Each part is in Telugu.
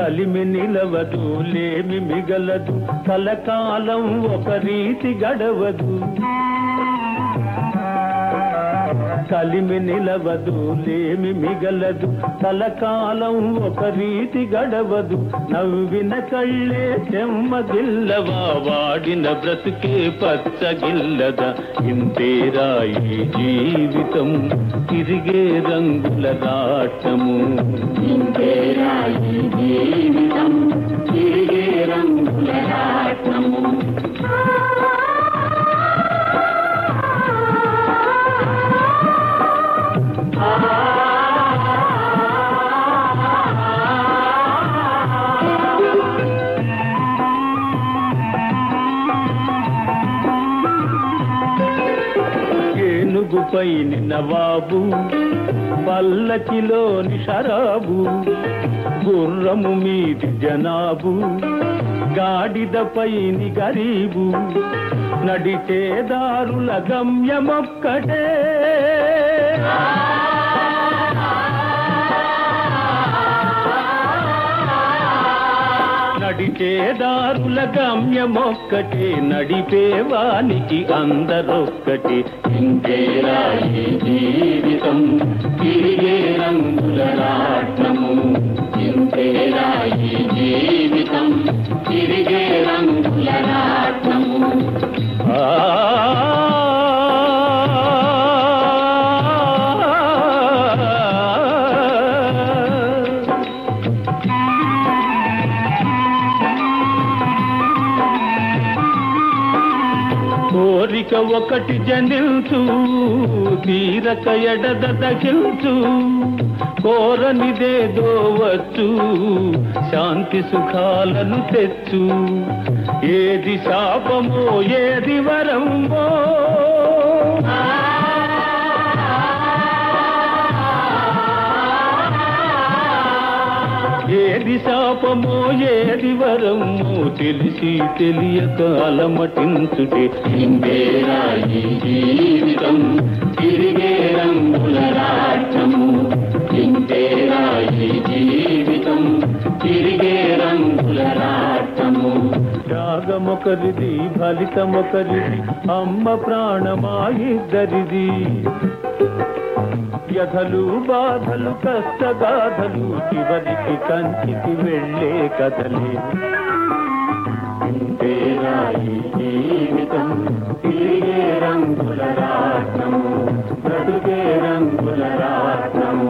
కలిమి నిలవదు లేమి మిగలదు కలకాలం ఒక రీతి గడవదు కలిమి నిలవదు లేమి మిగలదు కలకాలం ఒక రీతి గడవదు నవ్విన కళ్ళే చెమ్మగిల్లవా వాడిన బ్రతుకే పచ్చగిల్లదా ఇంతేరా ఈ జీవితం తిరిగే రంగుల రాటము ఇంతేరా ఈ జీవితం తిరిగే రంగుల రాట్నము ఏనుగుపై నవాబు పల్లకిలోని షరాబు గుర్రము మీది జనాబు గాడిదపైని గరీబు నడిచే దారుల గమ్యమొక్కటే నడిచే దారుల గమ్యమొక్కటే నడిపే వానికి అందరొక్కటి ఇంతేరా ఈ జీవితం తిరిగే రంగుల రాట్నము ఇంతేరా ఈ జీవితం తిరిగే రంగుల రాట్నము ఆ కోరిక ఒకటి జనిల్చు తీరక ఎడద దగిల్చు కోరనిదేదో వచ్చు శాంతి సుఖాలను తెచ్చు ఏది శాపమో ఏది వరమో ఏది శాపమో ఏది వరమో తెలిసి తెలియక అలమటించుటే ఇంతేరా ఈ జీవితం తిరిగే రంగుల రాట్నము ఇంతేరా ఈ జీవితం తిరిగే రంగుల రాట్నము త్యాగమొకరిది ఫలితమొకరిది అమ్మ ప్రాణమా ఇద్దరిది వ్యధలు బాధలు కష్టగాధలు చివరికి కంచికి వెళ్ళే కథలే ఇంతేరా ఈ జీవితం తిరిగే రంగుల రాట్నము బ్రతుకే రంగుల రాట్నము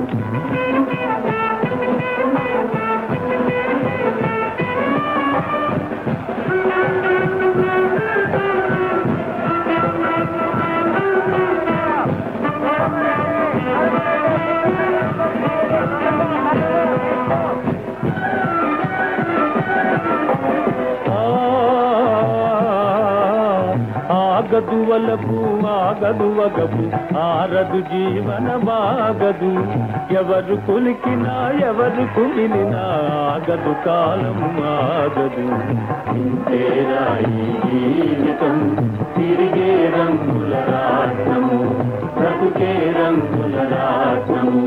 ఆ, ఆగదు వలపు ఆగదు వగపు ఆరదు జీవనమాగదు ఎవరు కులికినా ఎవరు కుమిలినా ఆగదు కాలం ఆగదు ఇంతేరా ఈ జీవితం తిరిగే రంగుల రాట్నము బ్రతుకే రంగుల రాట్నము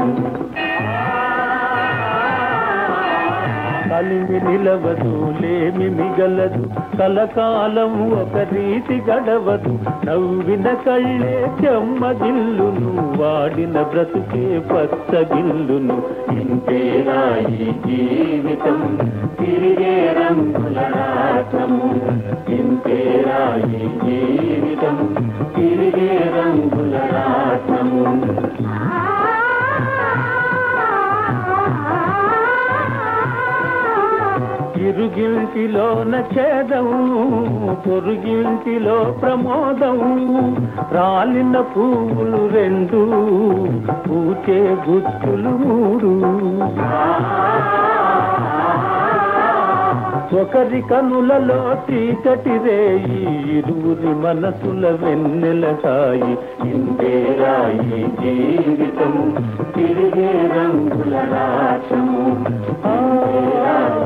కలిమి నిలవదు లేమి మిగలదు కలకాలం ఒక రీతి గడవదు నవ్విన కళ్ళే చెమ్మగిల్లును వాడిన బ్రతుకే పచ్చగిల్లును ఇంతేరా ఈ జీవితం తిరిగే రంగుల రాట్నము ఇంతేరా ఈ జీవితం తిరిగే రంగుల రాట్నము ఇరుగింటిలోన ఛేదం పొరుగింటిలో ప్రమోదం రాలిన పువ్వులు రెండు పూచే గుచ్చులు మూడు ఒకరి కనులలో చీకటి రేయి ఇరువురి మనసుల వెన్నెల సాయి ఇంతేరా ఈ జీవితం తిరిగే రంగుల రాట్నము ఇంతేరా